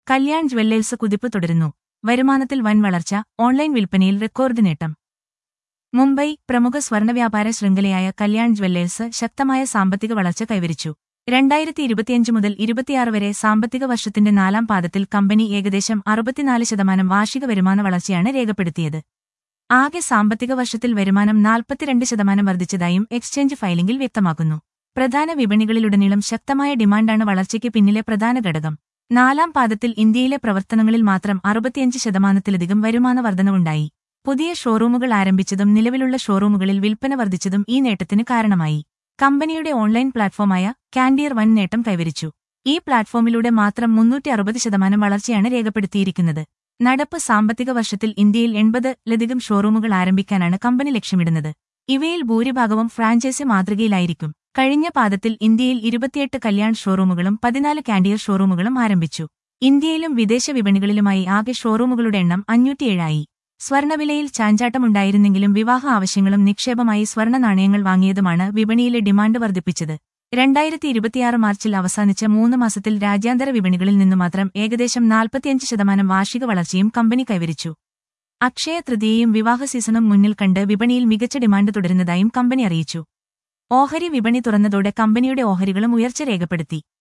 Kalyan Jewellers കുതിപ്പ് തുടരുന്നു വരുമാനത്തിൽ വൻ വളർച്ച ഓൺലൈൻ വിൽപ്പനയിൽ റെക്കോർഡ് നേട്ടം മുംബൈ പ്രമുഖ സ്വർണ്ണ വ്യാപാര ശൃംഖലയായ കല്യാൺ ജ്വല്ലേഴ്സ് ശക്തമായ സാമ്പത്തിക വളർച്ച കൈവരിച്ചു രണ്ടായിരത്തി ഇരുപത്തിയഞ്ച് മുതൽ ഇരുപത്തിയാറ് വരെ സാമ്പത്തിക വർഷത്തിന്റെ നാലാം പാദത്തിൽ കമ്പനി ഏകദേശം അറുപത്തിനാല് ശതമാനം വാർഷിക വരുമാന വളർച്ചയാണ് രേഖപ്പെടുത്തിയത് ആകെ സാമ്പത്തിക വർഷത്തിൽ വരുമാനം നാൽപ്പത്തിരണ്ട് ശതമാനം വർദ്ധിച്ചതായും എക്സ്ചേഞ്ച് ഫയലിംഗിൽ വ്യക്തമാക്കുന്നു പ്രധാന വിപണികളിലുടനീളം ശക്തമായ ഡിമാൻഡാണ് വളർച്ചയ്ക്ക് പിന്നിലെ പ്രധാന ഘടകം നാലാം പാദത്തിൽ ഇന്ത്യയിലെ പ്രവർത്തനങ്ങളിൽ മാത്രം അറുപത്തിയഞ്ച് ശതമാനത്തിലധികം വരുമാന വർധനവുണ്ടായി പുതിയ ഷോറൂമുകൾ ആരംഭിച്ചതും നിലവിലുള്ള ഷോറൂമുകളിൽ വിൽപ്പന വർദ്ധിച്ചതും ഈ നേട്ടത്തിന് കാരണമായി കമ്പനിയുടെ ഓൺലൈൻ പ്ലാറ്റ്ഫോമായ കാൻഡിയർ വൻ നേട്ടം കൈവരിച്ചു ഈ പ്ലാറ്റ്ഫോമിലൂടെ മാത്രം മുന്നൂറ്റി അറുപത് ശതമാനം വളർച്ചയാണ് രേഖപ്പെടുത്തിയിരിക്കുന്നത് നടപ്പ് സാമ്പത്തിക വർഷത്തിൽ ഇന്ത്യയിൽ എൺപതിലധികം ഷോറൂമുകൾ ആരംഭിക്കാനാണ് കമ്പനി ലക്ഷ്യമിടുന്നത് ഇവയിൽ ഭൂരിഭാഗവും ഫ്രാഞ്ചൈസി മാതൃകയിലായിരിക്കും കഴിഞ്ഞ പാദത്തിൽ ഇന്ത്യയിൽ ഇരുപത്തിയെട്ട് കല്യാൺ ഷോറൂമുകളും പതിനാല് കാൻഡിയർ ഷോറൂമുകളും ആരംഭിച്ചു ഇന്ത്യയിലും വിദേശ വിപണികളിലുമായി ആകെ ഷോറൂമുകളുടെ എണ്ണം അഞ്ഞൂറ്റിയേഴായി സ്വർണവിലയിൽ ചാഞ്ചാട്ടമുണ്ടായിരുന്നെങ്കിലും വിവാഹ ആവശ്യങ്ങളും നിക്ഷേപമായി സ്വർണ്ണ നാണയങ്ങൾ വാങ്ങിയതുമാണ് വിപണിയിലെ ഡിമാൻഡ് വർദ്ധിപ്പിച്ചത് രണ്ടായിരത്തി ഇരുപത്തിയാറ് മാർച്ചിൽ അവസാനിച്ച മൂന്ന് മാസത്തിൽ രാജ്യാന്തര വിപണികളിൽ നിന്നു മാത്രം ഏകദേശം നാൽപ്പത്തിയഞ്ച് ശതമാനം വാർഷിക വളർച്ചയും കമ്പനി കൈവരിച്ചു അക്ഷയ തൃതീയയും വിവാഹ സീസണും മുന്നിൽ കണ്ട് വിപണിയിൽ മികച്ച ഡിമാൻഡ് തുടരുന്നതായും കമ്പനി അറിയിച്ചു ഓഹരി വിപണി തുറന്നതോടെ കമ്പനിയുടെ ഓഹരികളും ഉയർച്ച രേഖപ്പെടുത്തി